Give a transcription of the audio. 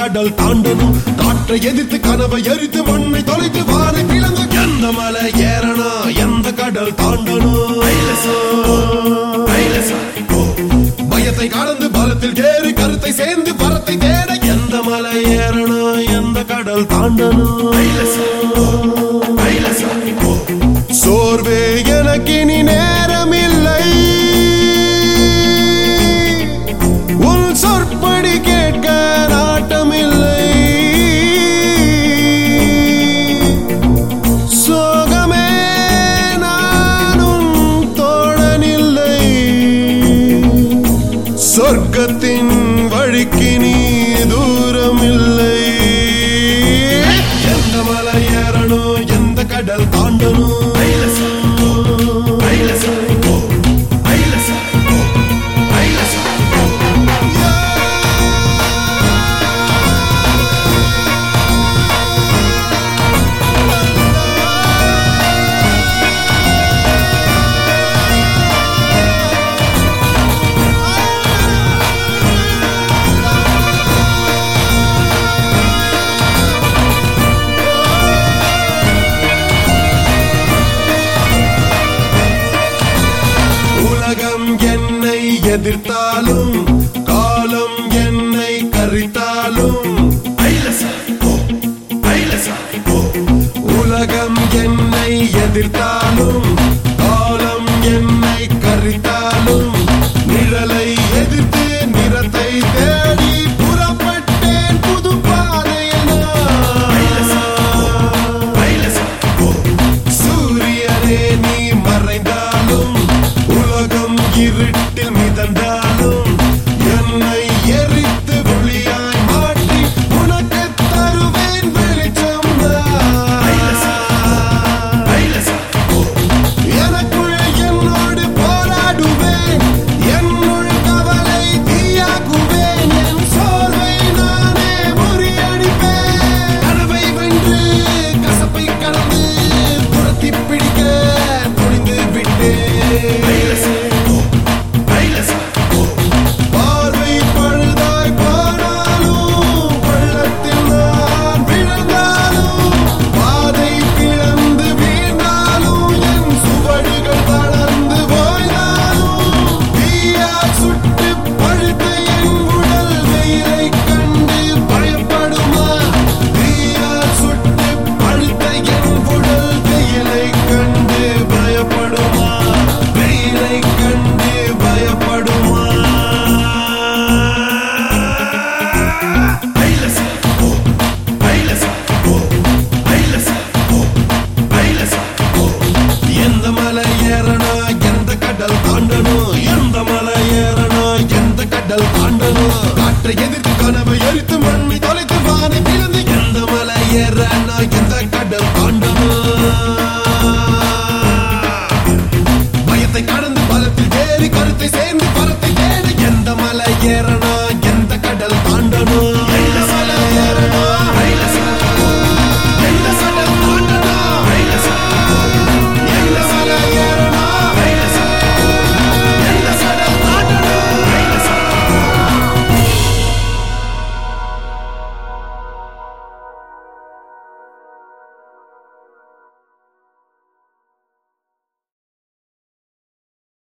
கடல் தாண்டணும் காற்றை எதிர்த்து கனவை எரித்து மண்ணை தொலைத்து வானை பிளந்து எந்த மலை ஏறணும் எந்த கடல் தாண்டணும் பயத்தை கடந்து பலத்தில் ஏறி கருத்தை சேர்ந்து பரத்தை தேட எந்த மலை ஏறணும் எந்த கடல் தாண்டணும் சோர்வே எனக்கு இனி நேரமில்லை உன் சொற்படி கேட்க நாட்டமில்லை சோகமே நானும் தோழனில்லை சொர்க்கத்தின் வழிக்கு நீ தூரமில்லை எந்த மலை ஏறணும் எந்த கடல் தாண்டணும் உலகம் என்னை எதிர்த்தாலும் காலம் என்னை கரித்தாலும் உலகம் என்னை எதிர்த்தாலும் காலம் என்னை கரித்தாலும் நிழலை எதிர்த்து நிறத்தை தேடி புறப்பட்டேன் புது பாதையில் சூரியனே நீ மறைந்தாலும் உலகம் இருட்டில் மிதந்தாலும் என்னை எரித்து ஒளியாய் மாற்றி உனக்கு தருவேன் வெளிச்சம் எனக்குள் என்னோடு போராடுவேன் என்னுள் கவலை தீயாக்குவேன் என் சோர்வை நானே முறியடிப்பேன் கனவை வென்று கசப்பை கடந்து துரத்தி பிடிக்க துணிந்து விட்டேன் பார்வை பழுதாய் போனாலும் பள்ளத்தில் நான் விழுந்தாலும் பாதை பிளந்து வீழ்ந்தாலும் என் சுவடுகள் தளர்ந்து போய்ந்தாலும் தீயால் சுட்டு பழுத்த என் உடல் வெயிலை கண்டு பயப்படுமா தீயால் சுட்டு பழுத்த என் உடல் வெயிலை கண்டு பயப்படுமா வெயிலை கண்டு பயப்படுமா எந்த மலை ஏறணும் எந்த கடல் தாண்டணும் எந்த மலை ஏறணும் எந்த கடல் தாண்டணும் காற்றை எதிர்த்து கனவை எரித்து மண்ணை தொலைத்து